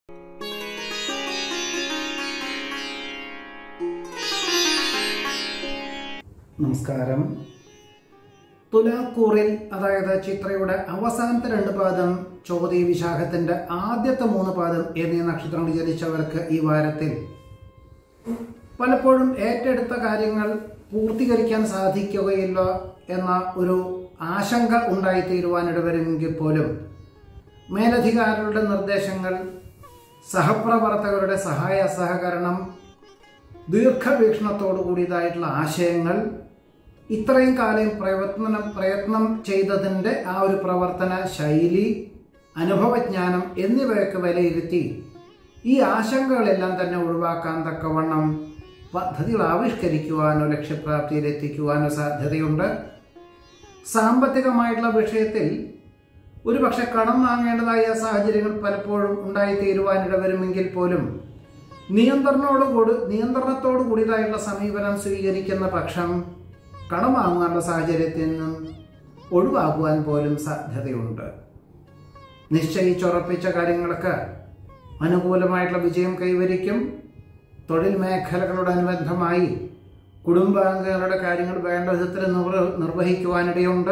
നമസ്കാരം തുലാക്കൂറിൽ അതായത് ചിത്രയുടെ അവസാനത്തെ രണ്ട് പാദം ചോതി വിശാഖത്തിന്റെ ആദ്യത്തെ മൂന്ന് പാദം എന്നീ നക്ഷത്രങ്ങൾ ജനിച്ചവർക്ക് ഈ വാരത്തിൽ പലപ്പോഴും ഏറ്റെടുത്ത കാര്യങ്ങൾ പൂർത്തീകരിക്കാൻ സാധിക്കുകയില്ല എന്ന ഒരു ആശങ്ക ഉണ്ടായിത്തീരുവാനിടവരുമെങ്കിൽ പോലും മേലധികാരികളുടെ നിർദ്ദേശങ്ങൾ സഹപ്രവർത്തകരുടെ സഹായ സഹകരണം ദീർഘവീക്ഷണത്തോടു കൂടിയതായിട്ടുള്ള ആശയങ്ങൾ ഇത്രയും കാലം പ്രയത്നം പ്രയത്നം ചെയ്തതിൻ്റെ ആ ഒരു പ്രവർത്തന ശൈലി അനുഭവജ്ഞാനം എന്നിവയൊക്കെ വിലയിരുത്തി ഈ ആശങ്കകളെല്ലാം തന്നെ ഒഴിവാക്കാൻ തക്കവണ്ണം പദ്ധതികൾ ആവിഷ്കരിക്കുവാനോ ലക്ഷ്യപ്രാപ്തിയിൽ എത്തിക്കുവാനോ സാധ്യതയുണ്ട് സാമ്പത്തികമായിട്ടുള്ള വിഷയത്തിൽ ഒരു പക്ഷെ കടം വാങ്ങേണ്ടതായ സാഹചര്യങ്ങൾ പലപ്പോഴും ഉണ്ടായിത്തീരുവാനിടവരുമെങ്കിൽ പോലും നിയന്ത്രണോടുകൂടി നിയന്ത്രണത്തോടു കൂടിയതായുള്ള സമീപനം സ്വീകരിക്കുന്ന പക്ഷം കടം വാങ്ങാനുള്ള സാഹചര്യത്തിൽ നിന്നും ഒഴിവാക്കുവാൻ പോലും സാധ്യതയുണ്ട് നിശ്ചയിച്ചുറപ്പിച്ച കാര്യങ്ങൾക്ക് അനുകൂലമായിട്ടുള്ള വിജയം കൈവരിക്കും തൊഴിൽ മേഖലകളോടനുബന്ധമായി കുടുംബാംഗങ്ങളുടെ കാര്യങ്ങൾ വേണ്ട വിധത്തിൽ നിർവ- നിർവഹിക്കുവാനിടയുണ്ട്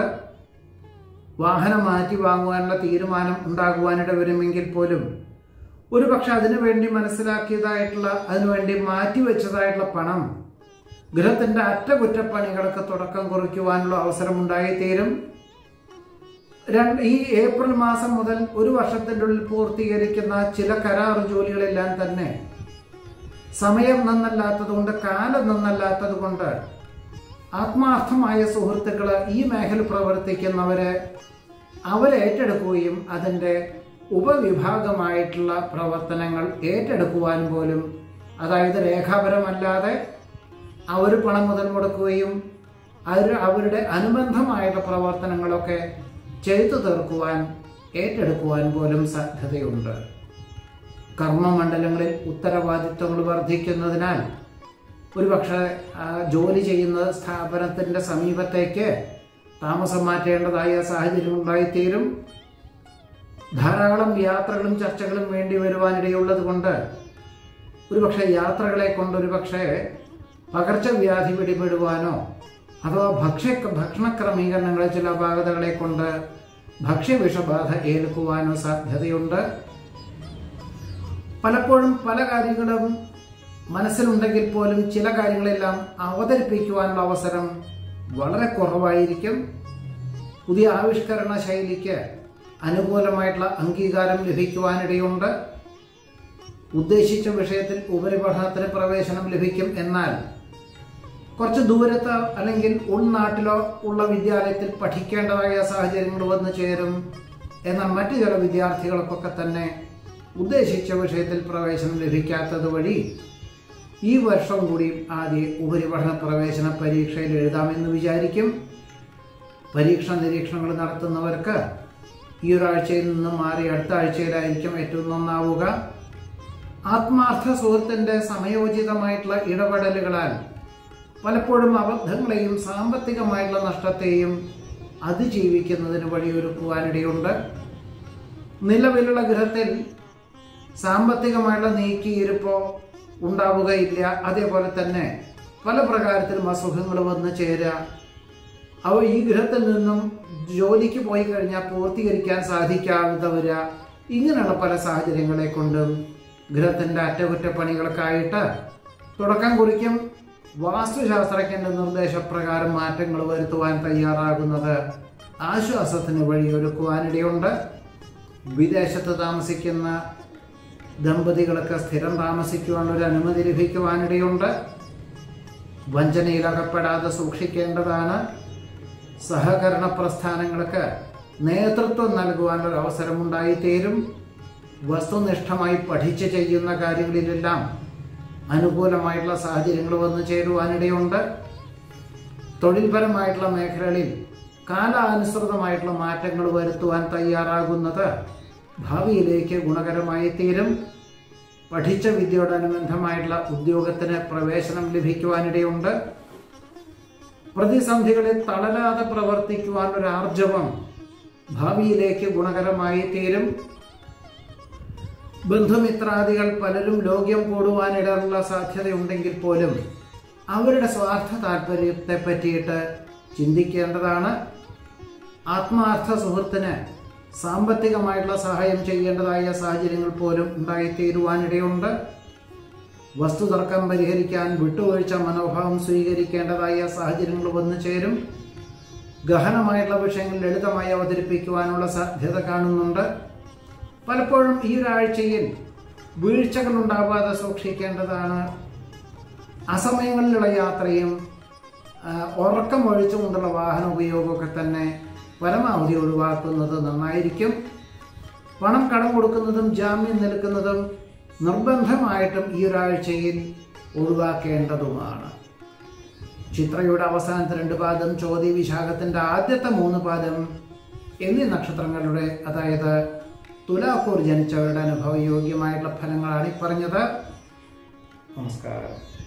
വാഹനം മാറ്റി വാങ്ങുവാനുള്ള തീരുമാനം ഉണ്ടാകുവാനിട വരുമെങ്കിൽ പോലും ഒരു പക്ഷെ അതിനുവേണ്ടി മനസ്സിലാക്കിയതായിട്ടുള്ള അതിനുവേണ്ടി മാറ്റിവെച്ചതായിട്ടുള്ള പണം ഗൃഹത്തിന്റെ അറ്റകുറ്റപ്പണികൾക്ക് തുടക്കം കുറിക്കുവാനുള്ള അവസരം ഉണ്ടായിത്തീരും രണ്ട് ഈ ഏപ്രിൽ മാസം മുതൽ ഒരു വർഷത്തിൻ്റെ ഉള്ളിൽ പൂർത്തീകരിക്കുന്ന ചില കരാർ ജോലികളെല്ലാം തന്നെ സമയം നന്നല്ലാത്തത് കൊണ്ട് കാലം നന്നല്ലാത്തത് കൊണ്ട് ആത്മാർത്ഥമായ സുഹൃത്തുക്കള് ഈ മേഖല പ്രവർത്തിക്കുന്നവര് അവരേറ്റെടുക്കുകയും അതിൻ്റെ ഉപവിഭാഗമായിട്ടുള്ള പ്രവർത്തനങ്ങൾ ഏറ്റെടുക്കുവാൻ പോലും അതായത് രേഖാപരമല്ലാതെ അവർ പണം മുതൽ മുടക്കുകയും അവർ അവരുടെ അനുബന്ധമായുള്ള പ്രവർത്തനങ്ങളൊക്കെ ചെയ്തു തീർക്കുവാൻ ഏറ്റെടുക്കുവാൻ പോലും സാധ്യതയുണ്ട് കർമ്മമണ്ഡലങ്ങളിൽ ഉത്തരവാദിത്വങ്ങൾ വർദ്ധിക്കുന്നതിനാൽ ഒരുപക്ഷെ ആ, ജോലി ചെയ്യുന്ന സ്ഥാപനത്തിൻ്റെ സമീപത്തേക്ക് താമസം മാറ്റേണ്ടതായ സാഹചര്യം ഉണ്ടായിത്തീരും ധാരാളം യാത്രകളും ചർച്ചകളും വേണ്ടി വരുവാനിടയുള്ളത് കൊണ്ട് ഒരുപക്ഷെ യാത്രകളെ കൊണ്ട് ഒരുപക്ഷെ പകർച്ചവ്യാധി പിടിപെടുവാനോ അഥവാ ഭക്ഷ്യ ഭക്ഷണക്രമീകരണങ്ങളെ ചില അപാകതകളെ കൊണ്ട് ഭക്ഷ്യവിഷബാധ ഏൽക്കുവാനോ സാധ്യതയുണ്ട് പലപ്പോഴും പല കാര്യങ്ങളും മനസ്സിലുണ്ടെങ്കിൽ പോലും ചില കാര്യങ്ങളെല്ലാം അവതരിപ്പിക്കുവാനുള്ള അവസരം വളരെ കുറവായിരിക്കും പുതിയ ആവിഷ്കരണ ശൈലിക്ക് അനുകൂലമായിട്ടുള്ള അംഗീകാരം ലഭിക്കുവാനിടയുണ്ട് ഉദ്ദേശിച്ച വിഷയത്തിൽ ഉപരിപഠനത്തിന് പ്രവേശനം ലഭിക്കും എന്നാൽ കുറച്ച് ദൂരത്ത് അല്ലെങ്കിൽ ഉൾനാട്ടിലോ ഉള്ള വിദ്യാലയത്തിൽ പഠിക്കേണ്ടതായ സാഹചര്യങ്ങൾ വന്നു ചേരും എന്നാൽ മറ്റു ചില വിദ്യാർത്ഥികൾക്കൊക്കെ തന്നെ ഉദ്ദേശിച്ച വിഷയത്തിൽ പ്രവേശനം ലഭിക്കാത്തത് വഴി ഈ വർഷം കൂടി ആദ്യ ഉപരിപഠന പ്രവേശന പരീക്ഷയിൽ എഴുതാമെന്ന് വിചാരിക്കും പരീക്ഷ നിരീക്ഷണങ്ങൾ നടത്തുന്നവർക്ക് ഈ ഒരാഴ്ചയിൽ നിന്ന് മാറി അടുത്ത ആഴ്ചയിലായിരിക്കും ഏറ്റവും നന്നാവുക ആത്മാർത്ഥ സുഹൃത്തിൻ്റെ സമയോചിതമായിട്ടുള്ള ഇടപെടലുകളാൽ പലപ്പോഴും അബദ്ധങ്ങളെയും സാമ്പത്തികമായിട്ടുള്ള നഷ്ടത്തെയും അതിജീവിക്കുന്നതിന് വഴിയൊരുക്കുവാനിടയുണ്ട് നിലവിലുള്ള ഗൃഹത്തിൽ സാമ്പത്തികമായിട്ടുള്ള നീക്കിയിരുപ്പോ ഉണ്ടാവുകയില്ല അതേപോലെ തന്നെ പല പ്രകാരത്തിലും അസുഖങ്ങൾ വന്നു ചേരുക അവ ഈ ഗൃഹത്തിൽ നിന്നും ജോലിക്ക് പോയി കഴിഞ്ഞാൽ പൂർത്തീകരിക്കാൻ സാധിക്കാതെ വരിക ഇങ്ങനെയുള്ള പല സാഹചര്യങ്ങളെ കൊണ്ടും ഗൃഹത്തിന്റെ അറ്റകുറ്റപ്പണികൾക്കായിട്ട് തുടക്കം കുറിക്കും വാസ്തുശാസ്ത്രജ്ഞന്റെ നിർദ്ദേശപ്രകാരം മാറ്റങ്ങൾ വരുത്തുവാൻ തയ്യാറാകുന്നത് ആശ്വാസത്തിന് വഴിയൊരുക്കുവാനിടയുണ്ട് വിദേശത്ത് താമസിക്കുന്ന ദമ്പതികൾക്ക് സ്ഥിരം താമസിക്കുവാനുള്ള ഒരു അനുമതി ലഭിക്കുവാനിടയുണ്ട് വഞ്ചനയിലകപ്പെടാതെ സൂക്ഷിക്കേണ്ടതാണ് സഹകരണ പ്രസ്ഥാനങ്ങൾക്ക് നേതൃത്വം നൽകുവാനൊരു അവസരം ഉണ്ടായിത്തീരും വസ്തുനിഷ്ഠമായി പഠിച്ച് ചെയ്യുന്ന കാര്യങ്ങളിലെല്ലാം അനുകൂലമായിട്ടുള്ള സാഹചര്യങ്ങൾ വന്നു ചേരുവാനിടയുണ്ട് തൊഴിൽപരമായിട്ടുള്ള മേഖലകളിൽ കാലാനുസൃതമായിട്ടുള്ള മാറ്റങ്ങൾ വരുത്തുവാൻ തയ്യാറാകുന്നത് ഭാവിയിലേക്ക് ഗുണകരമായി തീരും പഠിച്ച വിദ്യയോടനുബന്ധമായിട്ടുള്ള ഉദ്യോഗത്തിന് പ്രവേശനം ലഭിക്കുവാനിടയുണ്ട് പ്രതിസന്ധികളിൽ തളരാതെ പ്രവർത്തിക്കുവാൻ ഒരു ആർജവം ഭാവിയിലേക്ക് ഗുണകരമായി തീരും ബന്ധുമിത്രാദികൾ പലരും ലോക്യം കൂടുവാനിടയുള്ള സാധ്യതയുണ്ടെങ്കിൽ പോലും അവരുടെ സ്വാർത്ഥ താല്പര്യത്തെ പറ്റിയിട്ട് ചിന്തിക്കേണ്ടതാണ് ആത്മാർത്ഥ സുഹൃത്തിന് സാമ്പത്തികമായിട്ടുള്ള സഹായം ചെയ്യേണ്ടതായ സാഹചര്യങ്ങൾ പോലും ഉണ്ടായിത്തീരുവാനിടയുണ്ട് വസ്തുതർക്കം പരിഹരിക്കാൻ വിട്ടുവീഴ്ച മനോഭാവം സ്വീകരിക്കേണ്ടതായ സാഹചര്യങ്ങൾ വന്നു ചേരും ഗഹനമായിട്ടുള്ള വിഷയങ്ങൾ ലളിതമായി അവതരിപ്പിക്കുവാനുള്ള സാധ്യത കാണുന്നുണ്ട് പലപ്പോഴും ഈ ഒരാഴ്ചയിൽ വീഴ്ചകൾ ഉണ്ടാവാതെ സൂക്ഷിക്കേണ്ടതാണ് അസമയങ്ങളിലുള്ള യാത്രയും ആ, ഉറക്കം ഒഴിച്ചുകൊണ്ടുള്ള വാഹന ഉപയോഗമൊക്കെ തന്നെ പരമാവധി ഒഴിവാക്കുന്നത് നന്നായിരിക്കും പണം കടം കൊടുക്കുന്നതും ജാമ്യം നിൽക്കുന്നതും നിർബന്ധമായിട്ടും ഈ ഒരാഴ്ചയിൽ ഒഴിവാക്കേണ്ടതുമാണ് ചിത്രയുടെ അവസാനത്തെ രണ്ട് പാദം ചോതി വിശാഖത്തിന്റെ ആദ്യത്തെ മൂന്ന് പാദം എന്നീ നക്ഷത്രങ്ങളുടെ അതായത് തുലാക്കൂർ ജനിച്ചവരുടെ അനുഭവയോഗ്യമായിട്ടുള്ള ഫലങ്ങളാണ് ഈ പറഞ്ഞത് നമസ്കാരം